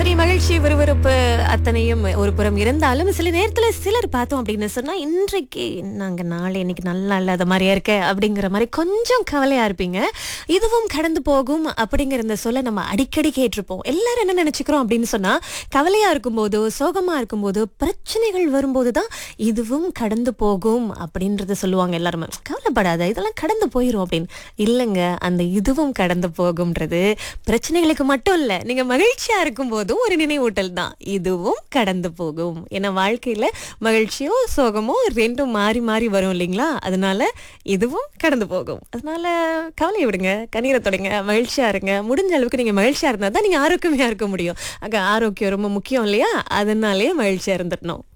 சரி மகிழ்ச்சி விறுவிறுப்பு அத்தனையும் ஒரு புறம் இருந்தாலும் சில நேரத்துல சிலர் பார்த்தோம் அப்படின்னு சொன்னா இன்றைக்கு நாங்க நாளை இன்னைக்கு நல்லா இல்லாத மாதிரியா இருக்க அப்படிங்கிற மாதிரி கொஞ்சம் கவலையா இருப்பீங்க இதுவும் கடந்து போகும் அப்படிங்கிற இந்த சொல்ல நம்ம அடிக்கடி கேட்டிருப்போம் எல்லாரும் என்ன நினைச்சுக்கிறோம் அப்படின்னு சொன்னா கவலையா இருக்கும்போது சோகமா இருக்கும்போது பிரச்சனைகள் வரும்போது தான் இதுவும் கடந்து போகும் அப்படின்றத சொல்லுவாங்க எல்லாருமே கவலைப்படாத இதெல்லாம் கடந்து போயிரும் அப்படின்னு இல்லைங்க அந்த இதுவும் கடந்து போகும்ன்றது பிரச்சனைகளுக்கு மட்டும் இல்ல நீங்க மகிழ்ச்சியா இருக்கும் போதும் ஒரு நினைவூட்டல் தான் இதுவும் கடந்து போகும் ஏன்னா வாழ்க்கையில மகிழ்ச்சியோ சோகமோ ரெண்டும் மாறி மாறி வரும் இல்லைங்களா அதனால இதுவும் கடந்து போகும் அதனால கவலையை விடுங்க கண்ணீரை தொடங்க மகிழ்ச்சியா இருங்க முடிஞ்ச அளவுக்கு நீங்க மகிழ்ச்சியா இருந்தா தான் நீங்க ஆரோக்கியமா இருக்க முடியும் அங்க ஆரோக்கியம் ரொம்ப முக்கியம் இல்லையா அதனாலேயே மகிழ்ச்சியா இருந்துடணும்